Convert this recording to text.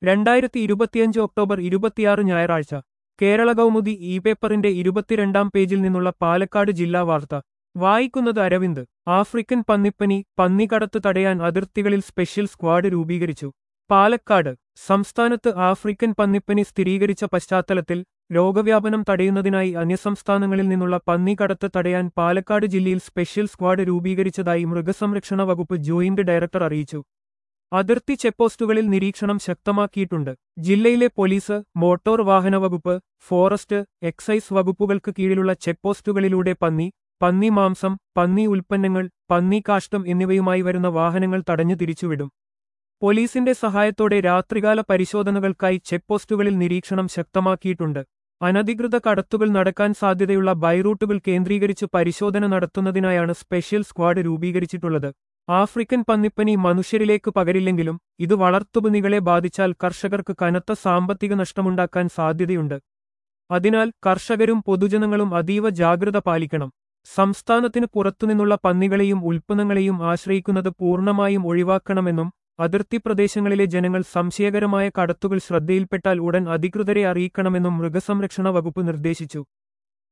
രണ്ടായിരത്തി ഇരുപത്തിയഞ്ച് ഒക്ടോബർ ഇരുപത്തിയാറ് ഞായറാഴ്ച കേരള കൗമുദി ഇ പേപ്പറിന്റെ ഇരുപത്തിരണ്ടാം പേജിൽ നിന്നുള്ള പാലക്കാട് ജില്ലാ വാർത്ത വായിക്കുന്നത് അരവിന്ദ് ആഫ്രിക്കൻ പന്നിപ്പനി പന്നികടത്ത് തടയാൻ അതിർത്തികളിൽ സ്പെഷ്യൽ സ്ക്വാഡ് രൂപീകരിച്ചു പാലക്കാട് സംസ്ഥാനത്ത് ആഫ്രിക്കൻ പന്നിപ്പനി സ്ഥിരീകരിച്ച പശ്ചാത്തലത്തിൽ രോഗവ്യാപനം തടയുന്നതിനായി അന്യസംസ്ഥാനങ്ങളിൽ നിന്നുള്ള പന്നികടത്ത് തടയാൻ പാലക്കാട് ജില്ലയിൽ സ്പെഷ്യൽ സ്ക്വാഡ് രൂപീകരിച്ചതായി മൃഗസംരക്ഷണ വകുപ്പ് ജോയിന്റ് ഡയറക്ടർ അറിയിച്ചു അതിർത്തി ചെക്പോസ്റ്റുകളിൽ നിരീക്ഷണം ശക്തമാക്കിയിട്ടുണ്ട് ജില്ലയിലെ പോലീസ് മോട്ടോർ വാഹന വകുപ്പ് ഫോറസ്റ്റ് എക്സൈസ് വകുപ്പുകൾക്ക് കീഴിലുള്ള ചെക്പോസ്റ്റുകളിലൂടെ പന്നി പന്നി മാംസം പന്നി ഉൽപ്പന്നങ്ങൾ പന്നി കാഷ്ടം എന്നിവയുമായി വരുന്ന വാഹനങ്ങൾ തടഞ്ഞു തിരിച്ചുവിടും പോലീസിന്റെ സഹായത്തോടെ രാത്രികാല പരിശോധനകൾക്കായി ചെക്പോസ്റ്റുകളിൽ നിരീക്ഷണം ശക്തമാക്കിയിട്ടുണ്ട് അനധികൃത കടത്തുകൾ നടക്കാൻ സാധ്യതയുള്ള ബൈറൂട്ടുകൾ കേന്ദ്രീകരിച്ച് പരിശോധന നടത്തുന്നതിനായാണ് സ്പെഷ്യൽ സ്ക്വാഡ് രൂപീകരിച്ചിട്ടുള്ളത് ആഫ്രിക്കൻ പന്നിപ്പനി മനുഷ്യരിലേക്ക് പകരില്ലെങ്കിലും ഇത് വളർത്തുപന്നികളെ ബാധിച്ചാൽ കർഷകർക്ക് കനത്ത സാമ്പത്തിക നഷ്ടമുണ്ടാക്കാൻ സാധ്യതയുണ്ട് അതിനാൽ കർഷകരും പൊതുജനങ്ങളും അതീവ ജാഗ്രത പാലിക്കണം സംസ്ഥാനത്തിന് പുറത്തുനിന്നുള്ള പന്നികളെയും ഉൽപ്പന്നങ്ങളെയും ആശ്രയിക്കുന്നത് പൂർണ്ണമായും ഒഴിവാക്കണമെന്നും അതിർത്തി പ്രദേശങ്ങളിലെ ജനങ്ങൾ സംശയകരമായ കടത്തുകൾ ശ്രദ്ധയിൽപ്പെട്ടാൽ ഉടൻ അധികൃതരെ അറിയിക്കണമെന്നും മൃഗസംരക്ഷണ വകുപ്പ് നിർദ്ദേശിച്ചു